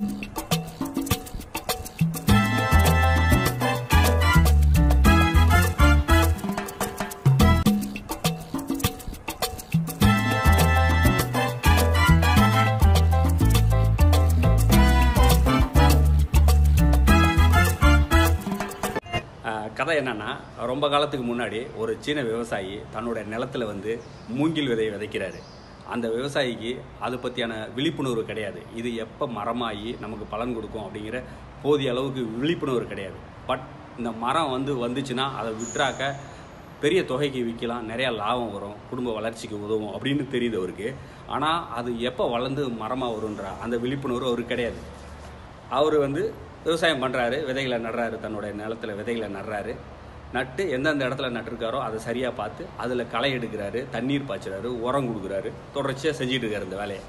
ஆஹ் கதை என்னன்னா ரொம்ப காலத்துக்கு முன்னாடி ஒரு சீன விவசாயி தன்னோட நிலத்துல வந்து மூங்கில் விதையை விதைக்கிறாரு அந்த விவசாயிக்கு அது பற்றியான விழிப்புணர்வு கிடையாது இது எப்போ மரமாகி நமக்கு பலன் கொடுக்கும் அப்படிங்கிற போதிய அளவுக்கு விழிப்புணர்வு கிடையாது பட் இந்த மரம் வந்து வந்துச்சுன்னா அதை விற்றாக்க பெரிய தொகைக்கு விற்கலாம் நிறையா லாபம் வரும் குடும்ப வளர்ச்சிக்கு உதவும் அப்படின்னு தெரியுது அவருக்கு ஆனால் அது எப்போ வளர்ந்து மரமாக வரும்ன்ற அந்த விழிப்புணர்வு அவருக்கு கிடையாது அவர் வந்து விவசாயம் பண்ணுறாரு விதைகளை நடுறாரு தன்னுடைய நிலத்துல விதைகளை நடுறாரு நட்டு எந்தெந்த இடத்துல நட்டிருக்காரோ அதை சரியாக பார்த்து அதில் களை எடுக்கிறாரு தண்ணீர் பாய்ச்சுறாரு உரம் கொடுக்குறாரு தொடர்ச்சியாக செஞ்சுட்டு இருக்காரு இந்த வேலையை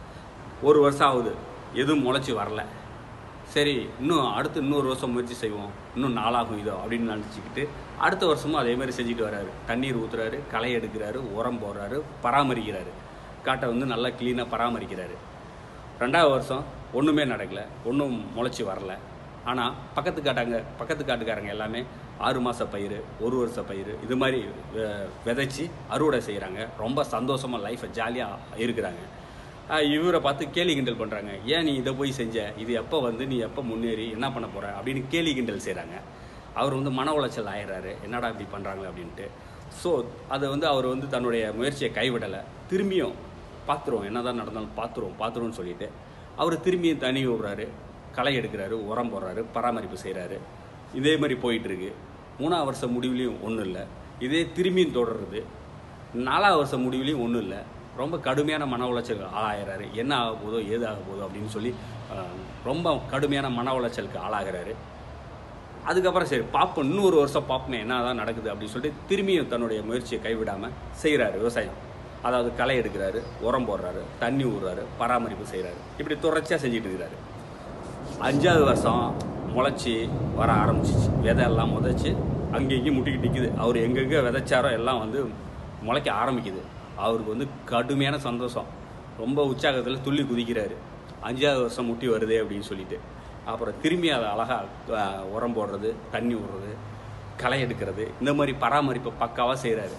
ஒரு வருஷம் ஆகுது எதுவும் முளைச்சி வரல சரி இன்னும் அடுத்து இன்னொரு வருஷம் முயற்சி செய்வோம் இன்னும் நாளாகும் இதோ அப்படின்னு நினச்சிக்கிட்டு அடுத்த வருஷமும் அதே மாதிரி செஞ்சுட்டு வராரு தண்ணீர் ஊற்றுறாரு களை எடுக்கிறாரு உரம் போடுறாரு பராமரிக்கிறாரு காட்டை வந்து நல்லா க்ளீனாக பராமரிக்கிறாரு ரெண்டாவது வருஷம் ஒன்றுமே நடக்கல ஒன்றும் முளைச்சி வரல ஆனால் பக்கத்து காட்டாங்க பக்கத்து காட்டுக்காரங்க எல்லாமே ஆறு மாத பயிர் ஒரு வருஷ பயிர் இது மாதிரி வெ- விதைச்சி அறுவடை செய்கிறாங்க ரொம்ப சந்தோஷமாக லைஃப்பை ஜாலியாக இருக்கிறாங்க ஆஹ் இவரை பார்த்து கேலி கிண்டல் பண்ணுறாங்க ஏன் நீ இதை போய் செஞ்ச இது எப்போ வந்து நீ எப்போ முன்னேறி என்ன பண்ண போகிற அப்படின்னு கேலி கிண்டல் செய்கிறாங்க அவர் வந்து மன உளைச்சல் ஆயிடுறாரு என்னடா இப்படி பண்ணுறாங்களே அப்படின்ட்டு ஸோ அதை வந்து அவர் வந்து தன்னுடைய முயற்சியை கைவிடலை திரும்பியும் பார்த்துருவோம் என்னதான் நடந்தாலும் பார்த்துருவோம் பார்த்துருவோம்னு சொல்லிட்டு அவர் திரும்பியும் தண்ணி விடுறாரு களை எடுக்கிறாரு உரம் போடுறாரு பராமரிப்பு செய்கிறாரு இதே மாதிரி போயிட்டு இருக்கு மூணாவது வருஷம் முடிவுலையும் ஒன்றும் இல்லை இதே திரும்பியும் தொடருது நாலாவது வருஷம் முடிவுலையும் ஒன்றும் இல்லை ரொம்ப கடுமையான மன உளைச்சல் ஆளாகிறாரு என்ன ஆக போதோ ஏது ஆக போதோ அப்படின்னு சொல்லி ஆஹ், ரொம்ப கடுமையான மன உளைச்சலுக்கு ஆளாகிறாரு அதுக்கப்புறம் சரி பார்ப்போம் இன்னொரு வருஷம் பார்ப்போமே என்ன தான் நடக்குது அப்படின்னு சொல்லிட்டு திரும்பியும் தன்னுடைய முயற்சியை கைவிடாமல் செய்கிறாரு விவசாயம் அதாவது களை எடுக்கிறாரு உரம் போடுறாரு தண்ணி ஊடுறாரு பராமரிப்பு செய்கிறாரு இப்படி தொடர்ச்சியாக செஞ்சுட்டு இருக்கிறாரு அஞ்சாவது வருஷம் முளைச்சி வர ஆரம்பிச்சிச்சு விதை எல்லாம் முதைச்சி அங்கேயும் முட்டிக்கிட்டு நிற்குது அவர் எங்கெங்கே விதைச்சாரோ எல்லாம் வந்து முளைக்க ஆரம்பிக்குது அவருக்கு வந்து கடுமையான சந்தோஷம் ரொம்ப உற்சாகத்தில் துள்ளி குதிக்கிறாரு அஞ்சாவது வருஷம் முட்டி வருதே அப்படின்னு சொல்லிட்டு அப்புறம் திரும்பி அதை அழகாக உரம் போடுறது தண்ணி விடுறது களை எடுக்கிறது இந்த மாதிரி பராமரிப்பை பக்காவாக செய்கிறாரு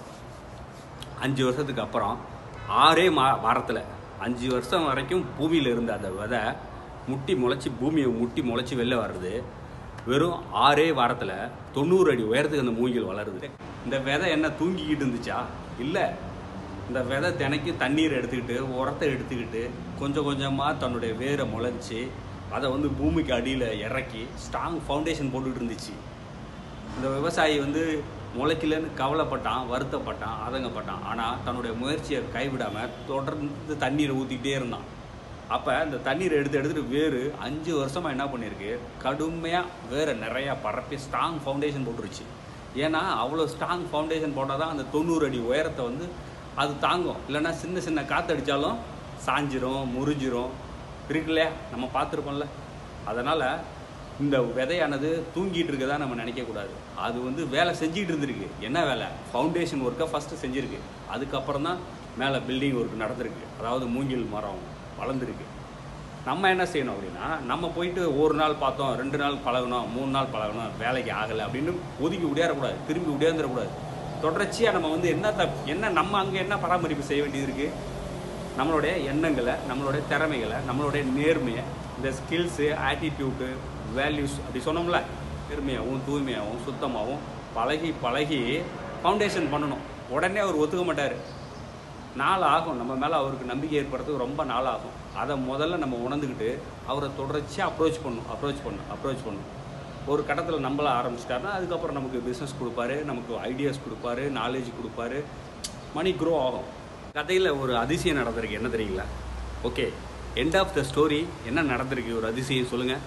அஞ்சு வருஷத்துக்கு அப்புறம் ஆறே மா வாரத்தில் அஞ்சு வருஷம் வரைக்கும் பூமியில் இருந்த அந்த விதை முட்டி முளைச்சி பூமியை முட்டி முளைச்சி வெளில வர்றது வெறும் ஆறே வாரத்தில் தொண்ணூறு அடி உயரத்துக்கு அந்த மூங்கில் வளருது இந்த விதை என்ன தூங்கிக்கிட்டு இருந்துச்சா இல்லை இந்த விதை தினைக்கும் தண்ணீர் எடுத்துக்கிட்டு உரத்தை எடுத்துக்கிட்டு கொஞ்சம் கொஞ்சமாக தன்னுடைய வேரை முளைச்சி அதை வந்து பூமிக்கு அடியில் இறக்கி ஸ்ட்ராங் ஃபவுண்டேஷன் போட்டுட்டு இருந்துச்சு இந்த விவசாயி வந்து முளைக்கலன்னு கவலைப்பட்டான் வருத்தப்பட்டான் ஆதங்கப்பட்டான் ஆனால் தன்னுடைய முயற்சியை கைவிடாமல் தொடர்ந்து தண்ணீரை ஊற்றிக்கிட்டே இருந்தான் அப்போ இந்த தண்ணீரை எடுத்து எடுத்துட்டு வேறு அஞ்சு வருஷமாக என்ன பண்ணியிருக்கு கடுமையாக வேறு நிறையா பரப்பி ஸ்ட்ராங் ஃபவுண்டேஷன் போட்டுருச்சு ஏன்னா அவ்வளோ ஸ்ட்ராங் ஃபவுண்டேஷன் போட்டால் தான் அந்த தொண்ணூறு அடி உயரத்தை வந்து அது தாங்கும் இல்லைன்னா சின்ன சின்ன காற்று அடித்தாலும் சாஞ்சிரும் முறிஞ்சிரும் இருக்கு இல்லையா நம்ம பார்த்துருப்போம்ல அதனால் இந்த விதையானது தூங்கிட்டு இருக்கதா நம்ம நினைக்கக்கூடாது அது வந்து வேலை செஞ்சுக்கிட்டு இருந்திருக்கு என்ன வேலை ஃபவுண்டேஷன் ஒர்க்கை ஃபஸ்ட்டு செஞ்சுருக்கு அதுக்கப்புறம் தான் மேலே பில்டிங் ஒர்க் நடந்திருக்கு அதாவது மூங்கில் மரம் வளர்ந்துருக்கு நம்ம என்ன செய்யணும் அப்படின்னா நம்ம போயிட்டு ஒரு நாள் பார்த்தோம் ரெண்டு நாள் பழகணும் மூணு நாள் பழகணும் வேலைக்கு ஆகலை அப்படின்னு ஒதுக்கி விடையாறக்கூடாது திரும்பி விடையாந்துடக்கூடாது தொடர்ச்சியாக நம்ம வந்து என்ன தப் என்ன நம்ம அங்கே என்ன பராமரிப்பு செய்ய வேண்டியது இருக்குது நம்மளுடைய எண்ணங்களை நம்மளுடைய திறமைகளை நம்மளுடைய நேர்மையை இந்த ஸ்கில்ஸு ஆட்டிடியூட்டு வேல்யூஸ் அப்படி சொன்னோம்ல நேர்மையாகவும் தூய்மையாகவும் சுத்தமாகவும் பழகி பழகி ஃபவுண்டேஷன் பண்ணணும் உடனே அவர் ஒத்துக்க மாட்டார் நாள் ஆகும் நம்ம மேலே அவருக்கு நம்பிக்கை ஏற்படுறதுக்கு ரொம்ப நாள் ஆகும் அதை முதல்ல நம்ம உணர்ந்துக்கிட்டு அவரை தொடர்ச்சியாக அப்ரோச் பண்ணும் அப்ரோச் பண்ணும் அப்ரோச் பண்ணும் ஒரு கட்டத்தில் நம்மள ஆரம்பிச்சிட்டாருன்னா அதுக்கப்புறம் நமக்கு பிஸ்னஸ் கொடுப்பாரு நமக்கு ஐடியாஸ் கொடுப்பாரு நாலேஜ் கொடுப்பாரு மணி க்ரோ ஆகும் கதையில் ஒரு அதிசயம் நடந்திருக்கு என்ன தெரியுங்களா okay end of the story என்ன நடந்திருக்கு ஒரு அதிசயம் சொல்லுங்கள்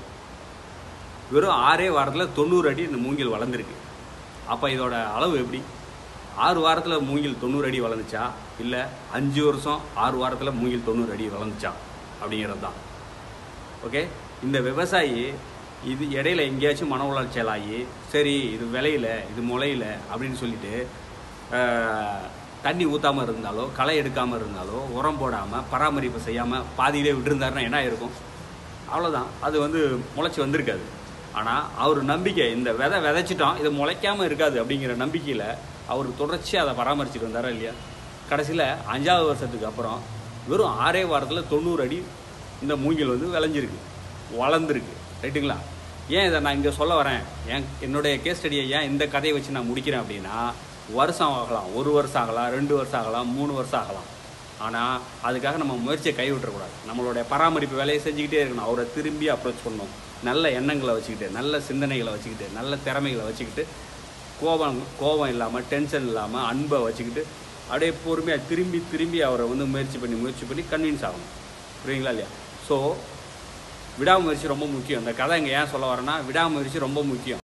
வெறும் ஆறே வாரத்தில் தொண்ணூறு அடி இந்த மூங்கில் வளர்ந்துருக்கு அப்போ இதோட அளவு எப்படி ஆறு வாரத்தில் மூங்கில் தொண்ணூறு அடி வளர்ந்துச்சா இல்லை அஞ்சு வருஷம் ஆறு வாரத்தில் மூங்கில் தொண்ணூறு அடி வளர்ந்துச்சா அப்படிங்கிறது தான் ஓகே இந்த விவசாயி இது இடையில எங்கேயாச்சும் மன உளைச்சல் ஆகி சரி இது விளையல இது முளையல அப்படின்னு சொல்லிட்டு ஆஹ், தண்ணி ஊற்றாமல் இருந்தாலோ களை எடுக்காமல் இருந்தாலோ உரம் போடாமல் பராமரிப்பு செய்யாமல் பாதியிலே விட்டுருந்தாருன்னா என்ன இருக்கும் அவ்வளோதான் அது வந்து முளைச்சி வந்திருக்காது ஆனால் அவர் நம்பிக்கை இந்த விதை விதைச்சிட்டோம் இது முளைக்காமல் இருக்காது அப்படிங்கிற நம்பிக்கையில் அவர் தொடர்ச்சியாக அதை பராமரிச்சுட்டு வந்தாரா இல்லையா கடைசியில் அஞ்சாவது வருஷத்துக்கு அப்புறம் வெறும் ஆறே வாரத்தில் தொண்ணூறு அடி இந்த மூங்கில் வந்து விளைஞ்சிருக்கு வளர்ந்துருக்கு ரைட்டுங்களா ஏன் இதை நான் இங்கே சொல்ல வரேன் என் என்னுடைய கேஸ் ஸ்டடியை ஏன் இந்த கதையை வச்சு நான் முடிக்கிறேன் அப்படின்னா வருஷம் ஆகலாம் ஒரு வருஷம் ஆகலாம் ரெண்டு வருஷம் ஆகலாம் மூணு வருஷம் ஆகலாம் ஆனால் அதுக்காக நம்ம முயற்சியை கைவிட்டுறக்கூடாது நம்மளுடைய பராமரிப்பு வேலையை செஞ்சுக்கிட்டே இருக்கணும் அவரை திரும்பி அப்ரோச் பண்ணணும் நல்ல எண்ணங்களை வச்சுக்கிட்டு நல்ல சிந்தனைகளை வச்சுக்கிட்டு நல்ல திறமைகளை வச்சுக்கிட்டு கோபம் கோபம் இல்லாமல் டென்ஷன் இல்லாமல் அன்பை வச்சுக்கிட்டு அப்படியே பொறுமையாக திரும்பி திரும்பி அவரை வந்து முயற்சி பண்ணி முயற்சி பண்ணி கன்வின்ஸ் ஆகணும் புரியுங்களா இல்லையா ஸோ விடாமுயற்சி ரொம்ப முக்கியம் இந்த கதை இங்கே ஏன் சொல்ல வரேன்னா விடாமுயற்சி ரொம்ப முக்கியம்